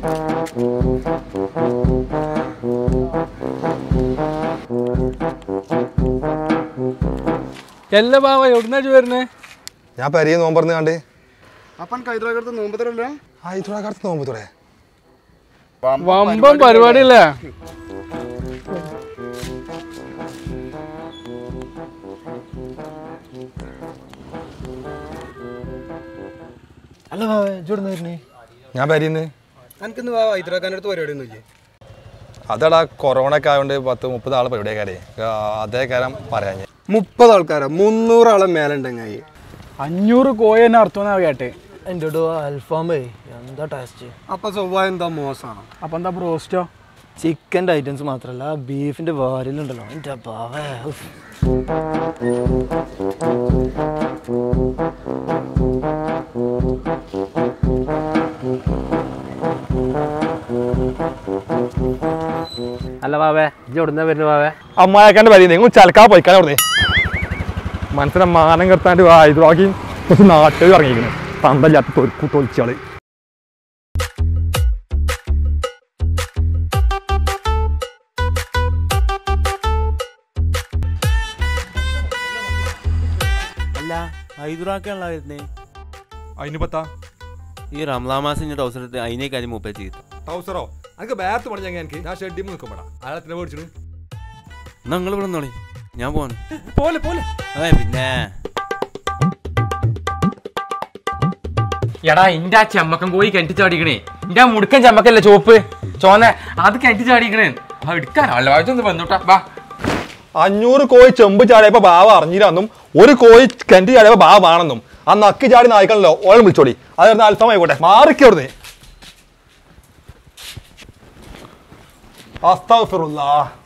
എല്ലാ ബാവ എവിടുന്നാ വരുന്നേ ഞാൻ പെരിയ നോമ്പറന്ന് കണ്ട് അപ്പൻ കൈതറകടുത്ത് നോമ്പത്തരല്ലേ ആ ഇത്രക്കടുത്ത് നോമ്പ് തുറേ വമ്പം പരിപാടിയല്ലേ അല്ല ബാവേ ഇജോടുന്ന വരുന്നേ ഞാൻ പെരിയുന്ന് എനിക്കിന്ന് ഹൈദരാബാദിനടുത്ത് പരിപാടി ഒന്നും ഇല്ലേ അതടാ കൊറോണ ഒക്കെ ആയതുകൊണ്ട് പത്ത് മുപ്പത് ആളെ പരിപാടിക്കാരെ അതേ കാര്യം പറയാൻ ഞാൻ മുപ്പത് ആൾക്കാരാ മുന്നൂറ് ആളെ മേലുണ്ടെങ്കിൽ അഞ്ഞൂറ് കോഴ തന്നെ അർത്ഥമെന്നാ കേട്ടെ എൻ്റെ അൽഫാമേ എന്താ ടേസ്റ്റ് അപ്പൊ സ്വഭാവം എന്താ മോശമാണ് അപ്പൊ എന്താ ബ്രോസ്റ്റോ ചിക്കൻ്റെ ഐറ്റംസ് മാത്രമല്ല ബീഫിൻ്റെ വാരിലുണ്ടല്ലോ എൻ്റെ ബാവേ ഉഫ്. അല്ല ബാവേ ഇജ്ജ് എവിടുന്നാ വരുന്നത് ബാവേ അമ്മായക്കാൻ്റെ പരിയുന്നേ നിങ്ങൾ ചലക്കാ പോയിക്കാൻ അവിടെ മനസ്സിനെ മാനം കെടുത്താണ്ട് ഇത് ബാക്കി കുറച്ച് നാട്ടിൽ ഇറങ്ങിയിരിക്കുന്നു പന്തല്ലാത്ത തൊലിക്കു തൊലിച്ചാള് അല്ല ഹൈദരാക്കാണല്ലോ വരുന്നേ അതിന് പത്താ ഈ റംലാ മാസം ടൗസർ എടുത്ത് അതിനെ കാര്യം മൂപ്പ ചെയ്തു ടൗസറോ എനിക്ക് ബാത്ത് പണി ഞാൻ എനിക്ക് ഞാൻ ഷെഡിൽ നിൽക്കുമ്പോഴാ അയാളത്തിനെ മേടിച്ചിട്ട് എന്നാ നിങ്ങൾ ഇവിടെ നിന്നോളി ഞാൻ പോവാണ് പോലെ പോലെ അതെ പിന്നെ എടാ ഇന്റെ ആ ചെമ്മക്കം കോഴി കിണറ്റി ചാടിക്കണേ ഇന്റെ ആ മുടുക്കൻ ചെമ്മക്കല്ലേ ചോപ്പ് ചോന്ന അത് കിണറ്റി ചാടിക്കണേ ആ എടുക്കാനോ വായിച്ചൊന്ന് വന്നോട്ടാ വാ അഞ്ഞൂറ് കോഴി ചെമ്പ് ചാടിയപ്പോ ബാവ അറിഞ്ഞില്ലെന്നും ഒരു കോഴി കിണറ്റി ചാടിയപ്പോ ബാവ ആണെന്നും ആ നക്കി ചാടി നായിക്കണല്ലോ ഓളം വിളിച്ചോടി അതായിരുന്നു അല്പമായിക്കോട്ടെ മാറിക്കവിടുന്ന് അസ്താഫിറുല്ലാ